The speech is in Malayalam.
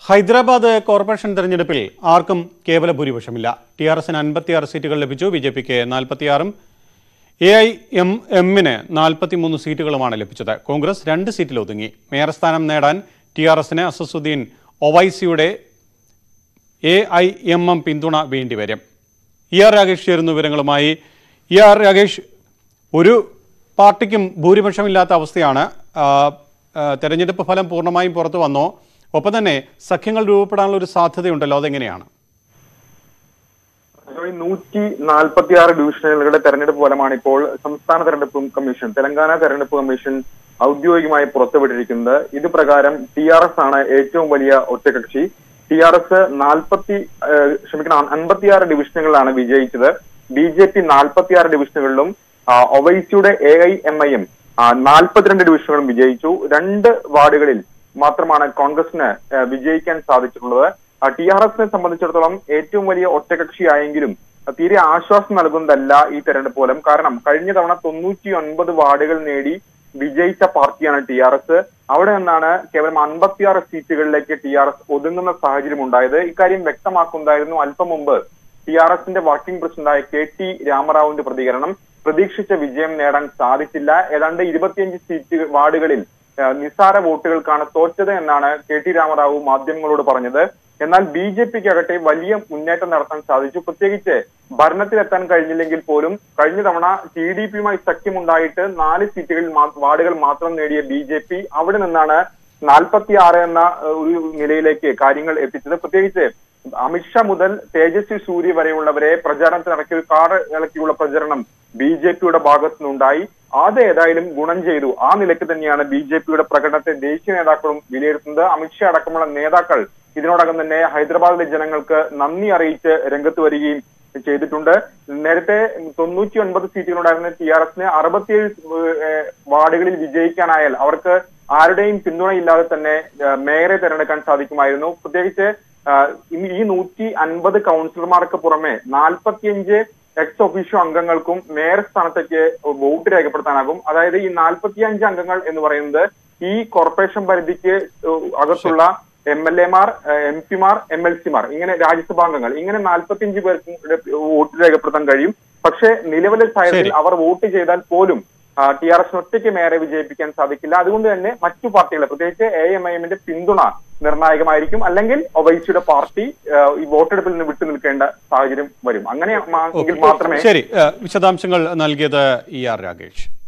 ഹൈദരാബാദ് കോർപ്പറേഷൻ തെരഞ്ഞെടുപ്പിൽ ആർക്കും കേവല ഭൂരിപക്ഷമില്ല ടി ആർ എസിന് അൻപത്തിയാറ് സീറ്റുകൾ ലഭിച്ചു ബി ജെ പിക്ക് നാൽപ്പത്തിയാറും എ ഐ എം എമ്മിന് നാൽപ്പത്തിമൂന്ന് സീറ്റുകളുമാണ് ലഭിച്ചത് കോൺഗ്രസ് രണ്ട് സീറ്റിൽ ഒതുങ്ങി മേയർ സ്ഥാനം നേടാൻ ടി ആർ എസിന് അസസുദ്ദീൻ ഒവൈസിയുടെ എ ഐ എം എം പിന്തുണ വേണ്ടിവരും ഇ ആർ രാകേഷ് ചേരുന്ന വിവരങ്ങളുമായി ഇ ആർ രാകേഷ് ഒരു പാർട്ടിക്കും ഭൂരിപക്ഷമില്ലാത്ത അവസ്ഥയാണ് ആ, ആ, തെരഞ്ഞെടുപ്പ് ഫലം പൂർണ്ണമായും പുറത്തു വന്നോ ഒപ്പം തന്നെ സഖ്യങ്ങൾ രൂപപ്പെടാനുള്ള ഒരു സാധ്യതയുണ്ടല്ലോ അതെങ്ങനെയാണ് നൂറ്റി നാൽപ്പത്തി ആറ് ഡിവിഷനുകളുടെ തെരഞ്ഞെടുപ്പ് ഫലമാണ് ഇപ്പോൾ സംസ്ഥാന തെരഞ്ഞെടുപ്പ് കമ്മീഷൻ തെലങ്കാന തെരഞ്ഞെടുപ്പ് കമ്മീഷൻ ഔദ്യോഗികമായി പുറത്തുവിട്ടിരിക്കുന്നത് ഇത് പ്രകാരം ടി ആർ എസ് ആണ് ഏറ്റവും വലിയ ഒറ്റകക്ഷി ടി ആർ എസ് നാൽപ്പത്തി ക്ഷമിക്കണം അൻപത്തിയാറ് ഡിവിഷനുകളിലാണ് വിജയിച്ചത് ബി ജെ പി നാൽപ്പത്തിയാറ് ഡിവിഷനുകളിലും ആ, ഒവൈസിയുടെ A I M I M നാൽപ്പത്തിരണ്ട് ഡിവിഷനുകളും വിജയിച്ചു രണ്ട് വാർഡുകളിൽ മാത്രമാണ് കോൺഗ്രസിന് ആ, വിജയിക്കാൻ സാധിച്ചിട്ടുള്ളത് ടി ആർ എസിനെ സംബന്ധിച്ചിടത്തോളം ഏറ്റവും വലിയ ഒറ്റകക്ഷിയായെങ്കിലും ആ, തീരെ ആശ്വാസം നൽകുന്നതല്ല ഈ തെരഞ്ഞെടുപ്പ് ഫലം കാരണം കഴിഞ്ഞ തവണ തൊണ്ണൂറ്റി ഒൻപത് വാർഡുകൾ നേടി വിജയിച്ച പാർട്ടിയാണ് ടി ആർ എസ് അവിടെ നിന്നാണ് കേവലം അൻപത്തിയാറ് സീറ്റുകളിലേക്ക് ടി ആർ എസ് ഒതുങ്ങുന്ന സാഹചര്യം ഉണ്ടായത് ഇക്കാര്യം വ്യക്തമാക്കുന്നതായിരുന്നു അല്പം മുമ്പ് ടി ആർ എസിന്റെ വർക്കിംഗ് പ്രസിഡന്റായ കെ ടി രാമറാവുവിന്റെ പ്രതികരണം പ്രതീക്ഷിച്ച വിജയം നേടാൻ സാധിച്ചില്ല ഏതാണ്ട് ഇരുപത്തിയഞ്ച് സീറ്റ് വാർഡുകളിൽ ആ, നിസ്സാര വോട്ടുകൾക്കാണ് തോറ്റത് എന്നാണ് കെ ടി രാമറാവു മാധ്യമങ്ങളോട് പറഞ്ഞത് എന്നാൽ ബി ജെ പിക്ക് ആകട്ടെ വലിയ മുന്നേറ്റം നടത്താൻ സാധിച്ചു പ്രത്യേകിച്ച് ഭരണത്തിലെത്താൻ കഴിഞ്ഞില്ലെങ്കിൽ പോലും കഴിഞ്ഞ തവണ ടി ഡി പിയുമായി സഖ്യമുണ്ടായിട്ട് നാല് സീറ്റുകളിൽ മാ- വാർഡുകൾ മാത്രം നേടിയ ബി ജെ പി അവിടെ നിന്നാണ് നാൽപ്പത്തി ആറ് എന്ന ഏഹ്, ഒരു നിലയിലേക്ക് കാര്യങ്ങൾ എത്തിച്ചത് പ്രത്യേകിച്ച് അമിത്ഷാ മുതൽ തേജസ്വി സൂര്യ വരെയുള്ളവരെ പ്രചാരണത്തിന് ഇറക്കി കാട് ഇളക്കിയുള്ള പ്രചരണം ബി ജെ പിയുടെ ഭാഗത്തു നിന്നുണ്ടായി അത് ഏതായാലും ഗുണം ചെയ്തു ആ നിലയ്ക്ക് തന്നെയാണ് ബി ജെ പിയുടെ പ്രകടനത്തെ ദേശീയ നേതാക്കളും വിലയിരുത്തുന്നത് അമിത്ഷാ അടക്കമുള്ള നേതാക്കൾ ഇതിനോടകം തന്നെ ഹൈദരാബാദിലെ ജനങ്ങൾക്ക് നന്ദി അറിയിച്ച് രംഗത്ത് വരികയും ചെയ്തിട്ടുണ്ട് നേരത്തെ തൊണ്ണൂറ്റി ഒൻപത് സീറ്റുകളുണ്ടായിരുന്ന ടി ആർ എസിന് അറുപത്തിയേഴ് ഏഹ്, വാർഡുകളിൽ വിജയിക്കാനായാൽ അവർക്ക് ആരുടെയും പിന്തുണയില്ലാതെ തന്നെ ഏഹ്, മേയറെ തെരഞ്ഞെടുക്കാൻ സാധിക്കുമായിരുന്നു പ്രത്യേകിച്ച് ആഹ്, ഈ- ഈ നൂറ്റി അൻപത് കൗൺസിലർമാർക്ക് പുറമെ നാൽപ്പത്തിയഞ്ച് എക്സ് ഒഫീഷ്യോ അംഗങ്ങൾക്കും മേയർ സ്ഥാനത്തേക്ക് വോട്ട് രേഖപ്പെടുത്താനാകും അതായത് ഈ നാൽപ്പത്തിയഞ്ച് അംഗങ്ങൾ എന്ന് പറയുന്നത് ഈ കോർപ്പറേഷൻ പരിധിക്ക് ഏഹ്, അകത്തുള്ള എം എൽ എമാർ എം പിമാർ എം എൽ സിമാർ ഇങ്ങനെ രാജ്യസഭാ അംഗങ്ങൾ ഇങ്ങനെ നാൽപ്പത്തിയഞ്ച് പേർക്കും വോട്ട് രേഖപ്പെടുത്താൻ കഴിയും പക്ഷേ നിലവിലെ സാഹചര്യത്തിൽ ശരി. അവർ വോട്ട് ചെയ്താൽ പോലും ടി ആർ എസ് ഒറ്റയ്ക്ക് മേയറെ വിജയിപ്പിക്കാൻ സാധിക്കില്ല അതുകൊണ്ട് തന്നെ മറ്റു പാർട്ടികളെ പ്രത്യേകിച്ച് എ എം ഐ എമ്മിന്റെ പിന്തുണ നിർണായകമായിരിക്കും അല്ലെങ്കിൽ ഒവൈസിയുടെ പാർട്ടി ആ, ഈ വോട്ടെടുപ്പിൽ നിന്ന് വിട്ടു നിൽക്കേണ്ട സാഹചര്യം വരും അങ്ങനെ മാ- എങ്കിൽ മാത്രമേ ശരി ഏഹ്, വിശദാംശങ്ങൾ നൽകിയത് ഇ ആർ രാകേഷ്